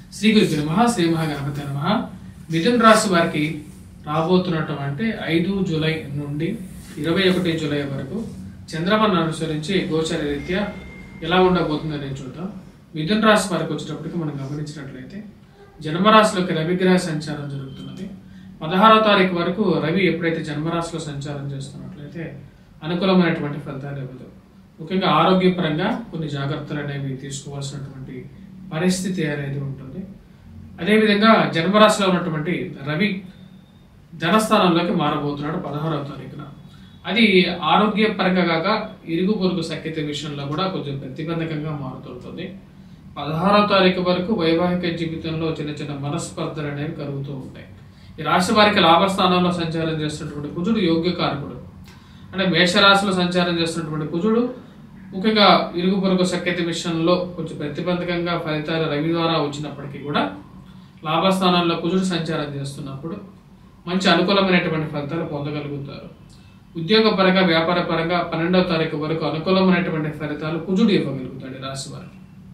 శ్రీ గురు నమ శ్రీ మహాగణపతి నమ మిథున్ రాశి వారికి రాబోతున్నటువంటి ఐదు జూలై నుండి ఇరవై ఒకటి జూలై వరకు చంద్రమను అనుసరించి గోచర రీత్యా ఎలా ఉండబోతుందని చూద్దాం మిథున్ రాశి వారికి వచ్చేటప్పటికి మనం గమనించినట్లయితే జన్మరాశిలోకి రవిగ్రహ సంచారం జరుగుతున్నది పదహారో తారీఖు వరకు రవి ఎప్పుడైతే జన్మరాశిలో సంచారం చేస్తున్నట్లయితే అనుకూలమైనటువంటి ఫలితాలు ఇవ్వదు ముఖ్యంగా ఆరోగ్యపరంగా కొన్ని జాగ్రత్తలు అనేవి తీసుకోవాల్సినటువంటి పరిస్థితి అనేది ఉంటుంది అదేవిధంగా జన్మరాశిలో ఉన్నటువంటి రవి ధనస్థానంలోకి మారబోతున్నాడు పదహారవ తారీఖున అది ఆరోగ్యపరంగా కాక ఇరుగు పొరుగు సఖ్యత విషయంలో కూడా కొంచెం ప్రతిబంధకంగా మారుతుంటుంది పదహారవ తారీఖు వరకు వైవాహిక జీవితంలో చిన్న చిన్న మనస్పర్ధలు అనేవి కలుగుతూ ఉంటాయి ఈ రాశి వారికి లాభస్థానంలో సంచారం చేస్తున్నటువంటి కుజుడు యోగ్యకారకుడు అంటే మేషరాశిలో సంచారం చేస్తున్నటువంటి కుజుడు ముఖ్యంగా ఇరుగు పొరుగు సఖ్యత విషయంలో కొంచెం ప్రతిబంధకంగా ఫలితాలు రవి ద్వారా వచ్చినప్పటికీ కూడా లాభస్థానంలో కుజుడు సంచారం చేస్తున్నప్పుడు మంచి అనుకూలమైనటువంటి ఫలితాలు పొందగలుగుతారు ఉద్యోగపరంగా వ్యాపార పరంగా పన్నెండవ తారీఖు వరకు అనుకూలమైనటువంటి ఫలితాలు కుజుడు ఇవ్వగలుగుతాడు ఈ రాశి వారికి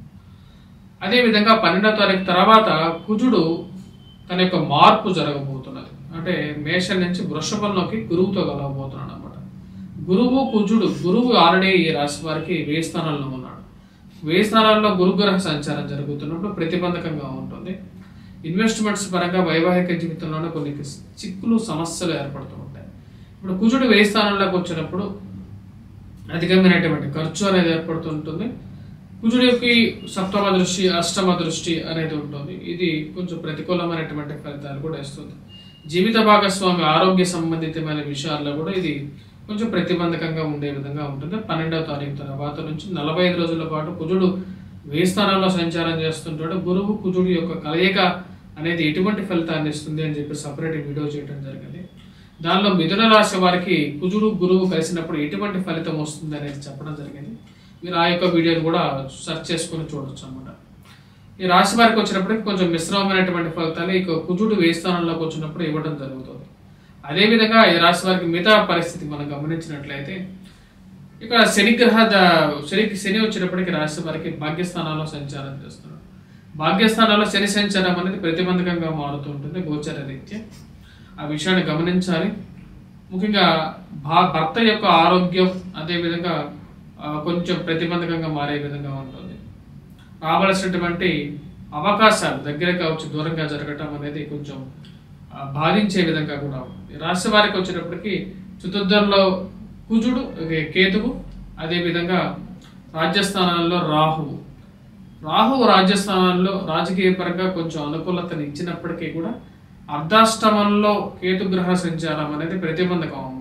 అదేవిధంగా పన్నెండవ తారీఖు తర్వాత కుజుడు తన యొక్క మార్పు జరగబోతున్నది అంటే మేషం నుంచి వృషభంలోకి గురువుతో కలవబోతున్నాడు అనమాట గురువు కుజుడు గురువు ఆల్రెడీ ఈ రాశి వారికి వేయి స్థానంలో ఉన్నాడు వేయి స్థానాల్లో గురుగ్రహ సంచారం జరుగుతున్నప్పుడు ప్రతిబంధకంగా ఉంటుంది ఇన్వెస్ట్మెంట్స్ పరంగా వైవాహిక జీవితంలోనే కొన్ని చిక్కులు సమస్యలు ఏర్పడుతూ ఉంటాయి ఇప్పుడు కుజుడు వేయి స్థానంలోకి వచ్చినప్పుడు అధికమైనటువంటి ఖర్చు అనేది ఏర్పడుతుంటుంది కుజుడికి సప్తమ దృష్టి అష్టమ దృష్టి అనేది ఉంటుంది ఇది కొంచెం ప్రతికూలమైనటువంటి ఫలితాలు కూడా ఇస్తుంది జీవిత భాగస్వామి ఆరోగ్య సంబంధితమైన విషయాల్లో కూడా ఇది కొంచెం ప్రతిబంధకంగా ఉండే విధంగా ఉంటుంది పన్నెండవ తారీఖు తర్వాత నుంచి నలభై ఐదు రోజుల పాటు కుజుడు వేయి స్థానంలో సంచారం చేస్తుంటాడు గురువు కుజుడు యొక్క కలయిక అనేది ఎటువంటి ఫలితాన్ని ఇస్తుంది అని చెప్పి సపరేట్ వీడియో చేయడం జరిగింది దానిలో మిథున రాశి వారికి కుజుడు గురువు కలిసినప్పుడు ఎటువంటి ఫలితం వస్తుంది అనేది చెప్పడం జరిగింది మీరు ఆ యొక్క వీడియోని కూడా సెర్చ్ చేసుకుని చూడొచ్చు అన్నమాట ఈ రాశి వారికి వచ్చినప్పటికి కొంచెం మిశ్రమమైనటువంటి ఫలితాలు ఇక కుజుడు వేయి స్థానంలోకి వచ్చినప్పుడు ఇవ్వడం జరుగుతుంది అదేవిధంగా ఈ రాశి వారికి మిగతా పరిస్థితి మనం గమనించినట్లయితే ఇక్కడ శనిగ్రహ ద- శనికి శని వచ్చినప్పటికీ రాశి వారికి భాగ్యస్థానాల్లో సంచారం చేస్తున్నాడు భాగ్యస్థానాల్లో శని సంచారం అనేది ప్రతిబంధకంగా మారుతూ ఉంటుంది గోచర రీత్యా ఆ విషయాన్ని గమనించాలి ముఖ్యంగా భా భర్త యొక్క ఆరోగ్యం అదేవిధంగా ఆ, కొంచెం ప్రతిబంధకంగా మారే విధంగా ఉంటుంది రావాల్సినటువంటి అవకాశాలు దగ్గర కావచ్చు దూరంగా జరగటం అనేది కొంచెం ఆ, బాధించే విధంగా కూడా ఉంది ఈ రాశి వారికి వచ్చేటప్పటికి చతుర్థంలో కుజుడు అలాగే కేతువు అదేవిధంగా రాజ్యస్థానాల్లో రాహువు రాహువు రాజ్యస్థానాల్లో రాజకీయ పరంగా కొంచెం అనుకూలతను ఇచ్చినప్పటికీ కూడా అర్ధాష్టమంలో కేతుగ్రహ సంచారం అనేది ప్రతిబంధకం అన్నమాట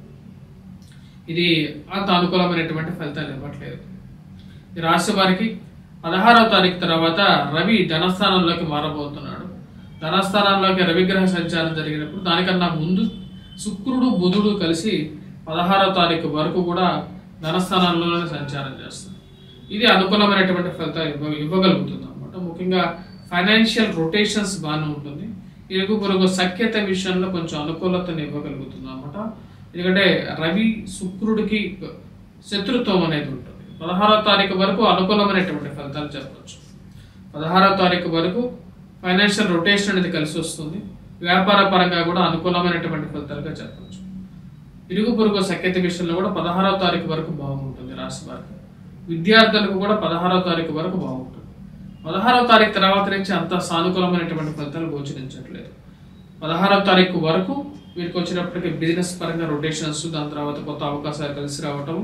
ఇది అంత అనుకూలమైనటువంటి ఫలితాలు ఇవ్వట్లేదు ఈ రాశి వారికి పదహారవ తారీఖు తర్వాత రవి ధనస్థానంలోకి మారబోతున్నాడు ధనస్థానంలోకి రవిగ్రహ సంచారం జరిగినప్పుడు దానికన్నా ముందు శుక్రుడు బుధుడు కలిసి పదహారవ తారీఖు వరకు కూడా ధనస్థానంలోనే సంచారం చేస్తుంది ఇది అనుకూలమైనటువంటి ఫలితాలు ఇవ్వ ఇవ్వగలుగుతుంది అనమాట ముఖ్యంగా ఫైనాన్షియల్ రొటేషన్స్ బాగానే ఉంటుంది ఇరుగు పొరుగు సఖ్యత విషయంలో కొంచెం అనుకూలతను ఇవ్వగలుగుతుంది అనమాట ఎందుకంటే రవి శుక్రుడికి శత్రుత్వం అనేది ఉంటుంది పదహారో తారీఖు వరకు అనుకూలమైనటువంటి ఫలితాలు చెప్పవచ్చు పదహారో తారీఖు వరకు ఫైనాన్షియల్ రొటేషన్ అనేది కలిసి వస్తుంది వ్యాపార పరంగా కూడా అనుకూలమైనటువంటి ఫలితాలుగా చెప్పవచ్చు ఇరుగు పొరుగు సఖ్యత విషయంలో కూడా పదహారవ తారీఖు వరకు బాగుంటుంది రాశి వారికి విద్యార్థులకు కూడా పదహారవ తారీఖు వరకు బాగుంటుంది పదహారవ తారీఖు తర్వాత నుంచి అంత సానుకూలమైనటువంటి ఫలితాలు గోచరించట్లేదు పదహారవ తారీఖు వరకు వీరికి వచ్చినప్పటికీ బిజినెస్ పరంగా రొటేషన్స్ దాని తర్వాత కొత్త అవకాశాలు కలిసి రావటం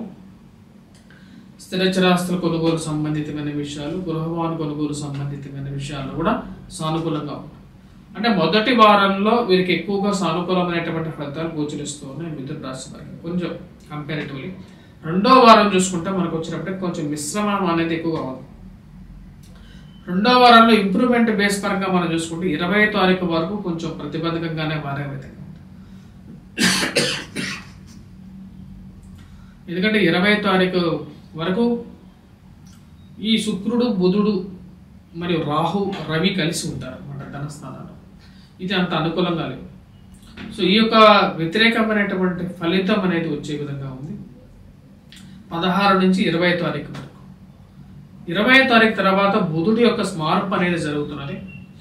స్థిర చరాస్తుల కొనుగోలు సంబంధితమైన విషయాలు గృహవాహన కొనుగోలు సంబంధితమైన విషయాలు కూడా సానుకూలంగా ఉంటాయి అంటే మొదటి వారంలో వీరికి ఎక్కువగా సానుకూలమైనటువంటి ఫలితాలు గోచరిస్తూ ఉన్నాయి మిథున రాశి వారికి కొంచెం కంపారిటివ్లీ రెండో వారం చూసుకుంటే మనకు వచ్చినప్పటికి కొంచెం మిశ్రమం అనేది ఎక్కువగా ఉంది రెండో వారంలో ఇంప్రూవ్మెంట్ బేస్ పరంగా మనం చూసుకుంటే ఇరవై తారీఖు వరకు కొంచెం ప్రతిబంధకంగానే మారే విధంగా ఉంది. ఎందుకంటే ఇరవై తారీఖు వరకు ఈ శుక్రుడు బుధుడు మరియు రాహు రవి కలిసి ఉంటారు అన్నమాట ధనస్థానాలు ఇది అంత అనుకూలంగా లేదు సో ఈ యొక్క వ్యతిరేకమైనటువంటి ఫలితం అనేది వచ్చే విధంగా ఉంది పదహారు నుంచి ఇరవై తారీఖు వరకు ఇరవై తారీఖు తర్వాత బుధుడి యొక్క మార్పు అనేది జరుగుతున్నది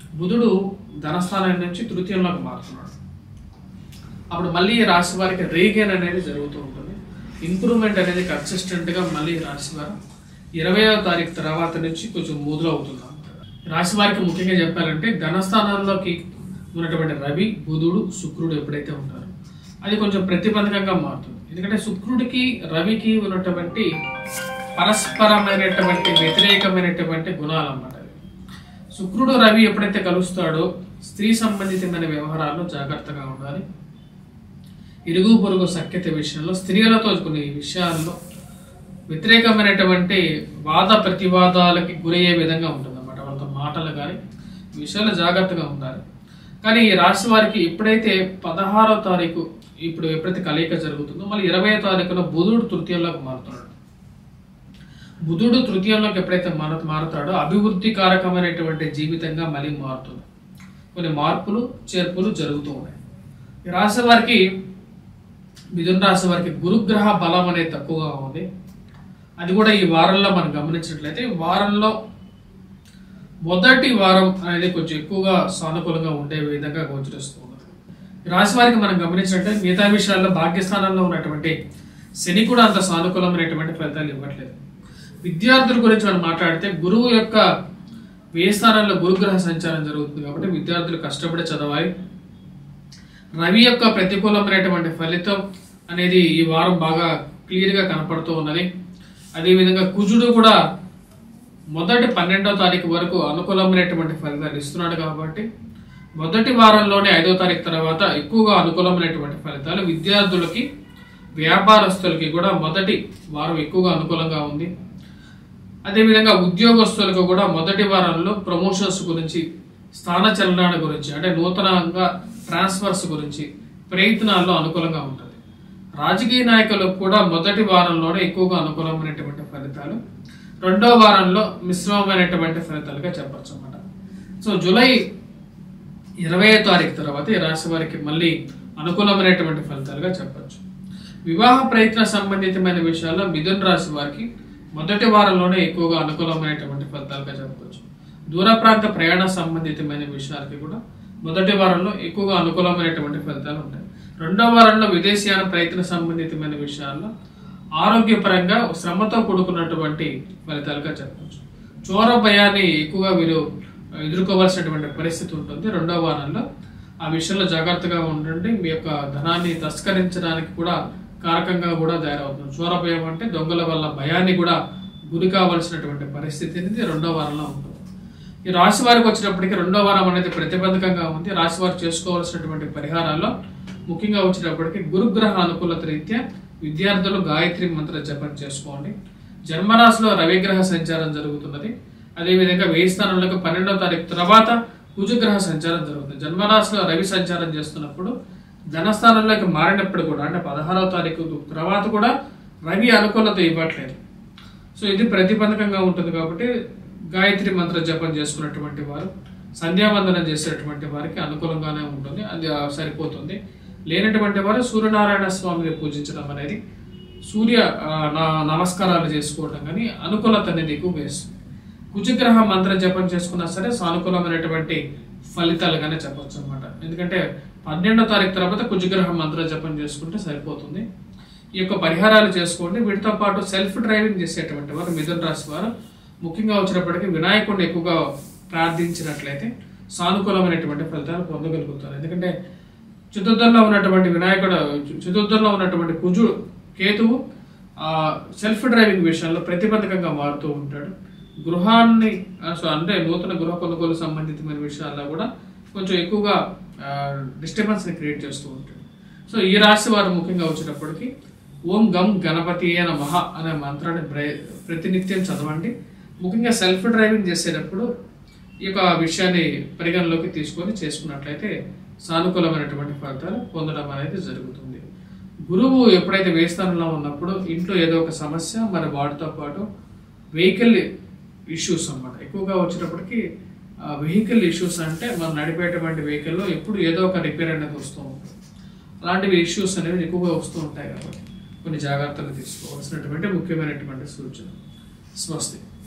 బుధుడు ధనస్థానం నుంచి తృతీయంలోకి మారుతున్నాడు అప్పుడు మళ్ళీ ఈ రాశి వారికి రీగెయిన్ అనేది జరుగుతూ ఉంటుంది ఇంప్రూవ్మెంట్ అనేది కన్సిస్టెంట్గా మళ్ళీ ఈ రాశి వారు ఇరవయో తారీఖు తర్వాత నుంచి కొంచెం మొదలవుతుంది రాశి వారికి ముఖ్యంగా చెప్పాలంటే ధనస్థానంలోకి ఉన్నటువంటి రవి బుధుడు శుక్రుడు ఎప్పుడైతే ఉంటారో అది కొంచెం ప్రతిబంధకంగా మారుతుంది ఎందుకంటే శుక్రుడికి రవికి ఉన్నటువంటి పరస్పరమైనటువంటి వ్యతిరేకమైనటువంటి గుణాలు అన్నమాట అవి. శుక్రుడు రవి ఎప్పుడైతే కలుస్తాడో స్త్రీ సంబంధితమైన వ్యవహారాల్లో జాగ్రత్తగా ఉండాలి ఇరుగు పొరుగు సఖ్యత విషయంలో స్త్రీలతో కొన్ని విషయాల్లో వ్యతిరేకమైనటువంటి వాద ప్రతివాదాలకి గురయ్యే విధంగా ఉంటుంది అన్నమాట వాళ్ళతో మాటలు కానీ ఈ విషయాల్లో జాగ్రత్తగా ఉండాలి కానీ ఈ రాశి వారికి ఎప్పుడైతే పదహారో తారీఖు ఇప్పుడు ఎప్పుడైతే కలయిక జరుగుతుందో మళ్ళీ ఇరవై తారీఖున బుధుడు తృతీయంలోకి మారుతున్నాడు బుధుడు తృతీయంలోకి ఎప్పుడైతే మార మారుతాడో అభివృద్ధి కారకమైనటువంటి జీవితంగా మళ్ళీ మారుతుంది కొన్ని మార్పులు చేర్పులు జరుగుతూ ఉన్నాయి ఈ రాశి వారికి మిథున రాశి వారికి గురుగ్రహ బలం అనేది తక్కువగా ఉంది అది కూడా ఈ వారంలో మనం గమనించినట్లయితే ఈ వారంలో మొదటి వారం అనేది కొంచెం ఎక్కువగా సానుకూలంగా ఉండే విధంగా గోచరిస్తూ ఉన్నది ఈ రాశి వారికి మనం గమనించినట్లయితే మిగతా విషయాల్లో భాగ్యస్థానంలో ఉన్నటువంటి శని కూడా అంత సానుకూలమైనటువంటి ఫలితాలు ఇవ్వట్లేదు విద్యార్థుల గురించి మనం మాట్లాడితే గురువు యొక్క వ్యయ స్థానంలో గురుగ్రహ సంచారం జరుగుతుంది కాబట్టి విద్యార్థులు కష్టపడి చదవాలి రవి యొక్క ప్రతికూలమైనటువంటి ఫలితం అనేది ఈ వారం బాగా క్లియర్గా కనపడుతూ ఉన్నది అదేవిధంగా కుజుడు కూడా మొదటి పన్నెండో తారీఖు వరకు అనుకూలమైనటువంటి ఫలితాలు ఇస్తున్నాడు కాబట్టి మొదటి వారంలోనే ఐదో తారీఖు తర్వాత ఎక్కువగా అనుకూలమైనటువంటి ఫలితాలు విద్యార్థులకి వ్యాపారస్తులకి కూడా మొదటి వారం ఎక్కువగా అనుకూలంగా ఉంది అదేవిధంగా ఉద్యోగస్తులకు కూడా మొదటి వారంలో ప్రమోషన్స్ గురించి స్థాన చలనాల గురించి అంటే నూతనంగా ట్రాన్స్ఫర్స్ గురించి ప్రయత్నాల్లో అనుకూలంగా ఉంటుంది రాజకీయ నాయకులకు కూడా మొదటి వారంలోనే ఎక్కువగా అనుకూలమైనటువంటి ఫలితాలు రెండో వారంలో మిశ్రమమైనటువంటి ఫలితాలుగా చెప్పచ్చు అన్నమాట సో జూలై ఇరవై తారీఖు తర్వాత ఈ రాశి వారికి మళ్ళీ అనుకూలమైనటువంటి ఫలితాలుగా చెప్పచ్చు వివాహ ప్రయత్న సంబంధితమైన విషయాల్లో మిథున్ రాశి వారికి మొదటి వారంలోనే ఎక్కువగా అనుకూలమైనటువంటి ఫలితాలుగా చెప్పవచ్చు దూర ప్రాంత ప్రయాణ సంబంధితమైన విషయాలకి కూడా మొదటి వారంలో ఎక్కువగా అనుకూలమైనటువంటి ఫలితాలు ఉంటాయి రెండో వారంలో విదేశీయాన ప్రయత్న సంబంధితమైన విషయాల్లో ఆరోగ్యపరంగా శ్రమతో కూడుకున్నటువంటి ఫలితాలుగా చెప్పవచ్చు చోర భయాన్ని ఎక్కువగా వీరు ఎదుర్కోవాల్సినటువంటి పరిస్థితి ఉంటుంది రెండో వారంలో ఆ విషయంలో జాగ్రత్తగా ఉండండి మీ యొక్క ధనాన్ని తస్కరించడానికి కూడా కారకంగా కూడా తయారవుతుంది చోర భయం అంటే దొంగల వల్ల భయాన్ని కూడా గురి కావాల్సినటువంటి పరిస్థితి అనేది రెండో వారంలో ఉంటుంది ఈ రాశి వారికి వచ్చినప్పటికీ రెండో వారం అనేది ప్రతిబంధకంగా ఉంది రాశి వారు చేసుకోవాల్సినటువంటి పరిహారాల్లో ముఖ్యంగా వచ్చినప్పటికీ గురుగ్రహ అనుకూలత రీత్యా విద్యార్థులు గాయత్రి మంత్ర జపం చేసుకోండి జన్మరాశిలో రవిగ్రహ సంచారం జరుగుతున్నది అదేవిధంగా వెయ్యి స్థానంలోకి పన్నెండవ తారీఖు తర్వాత కుజగ్రహ సంచారం జరుగుతుంది జన్మరాశిలో రవి సంచారం చేస్తున్నప్పుడు ధనస్థానంలోకి మారినప్పుడు కూడా అంటే పదహారవ తారీఖు తర్వాత కూడా రవి అనుకూలత ఇవ్వట్లేదు సో ఇది ప్రతిబంధకంగా ఉంటుంది కాబట్టి గాయత్రి మంత్ర జపం చేసుకున్నటువంటి వారు సంధ్యావందనం చేసేటువంటి వారికి అనుకూలంగానే ఉంటుంది అది ఆ, సరిపోతుంది లేనటువంటి వారు సూర్యనారాయణ స్వామిని పూజించడం అనేది సూర్య ఆ, నా- నమస్కారాలు చేసుకోవడం కానీ అనుకూలత అనేది ఎక్కువ వేస్తుంది కుజగ్రహ మంత్ర జపం చేసుకున్నా సరే సానుకూలమైనటువంటి ఫలితాలుగానే చెప్పొచ్చు అనమాట ఎందుకంటే పన్నెండో తారీఖు తర్వాత కుజగ్రహ మంత్ర జపం చేసుకుంటే సరిపోతుంది ఈ యొక్క పరిహారాలు చేసుకోండి వీటితో పాటు సెల్ఫ్ డ్రైవింగ్ చేసేటువంటి వారు మిథున రాశి వారు ముఖ్యంగా వచ్చినప్పటికీ వినాయకుడిని ఎక్కువగా ప్రార్థించినట్లయితే సానుకూలమైనటువంటి ఫలితాలు పొందగలుగుతారు ఎందుకంటే చతుర్థంలో ఉన్నటువంటి వినాయకుడు చతుర్థంలో ఉన్నటువంటి కుజు కేతువు ఆ సెల్ఫ్ డ్రైవింగ్ విషయంలో ప్రతిబంధకంగా మారుతూ ఉంటాడు గృహాన్ని ఆ, సో అంటే నూతన గృహ కొనుగోలు సంబంధితమైన విషయాల్లో కూడా కొంచెం ఎక్కువగా డిస్టర్బెన్స్ ని క్రియేట్ చేస్తూ ఉంటాడు సో ఈ రాశి వారు ముఖ్యంగా వచ్చేటప్పటికి ఓం గం గణపతి అన మహ అనే మంత్రాన్ని బ్రై- ప్రతినిత్యం చదవండి ముఖ్యంగా సెల్ఫ్ డ్రైవింగ్ చేసేటప్పుడు ఈ యొక్క విషయాన్ని పరిగణలోకి తీసుకొని చేసుకున్నట్లయితే సానుకూలమైనటువంటి ఫలితాలు పొందడం అనేది జరుగుతుంది గురువు ఎప్పుడైతే వేస్థానంలో ఉన్నప్పుడు ఇంట్లో ఏదో ఒక సమస్య మరి వాటితో పాటు వెహికల్ ఇష్యూస్ అన్నమాట ఎక్కువగా వచ్చేటప్పటికి వెహికల్ ఇష్యూస్ అంటే మనం నడిపేటువంటి వెహికల్లో ఎప్పుడు ఏదో ఒక రిపేర్ అనేది వస్తూ ఉంటుంది అలాంటివి ఇష్యూస్ అనేవి ఎక్కువగా వస్తూ ఉంటాయి కాబట్టి కొన్ని జాగ్రత్తలు తీసుకోవాల్సినటువంటి ముఖ్యమైనటువంటి సూచన స్వస్తి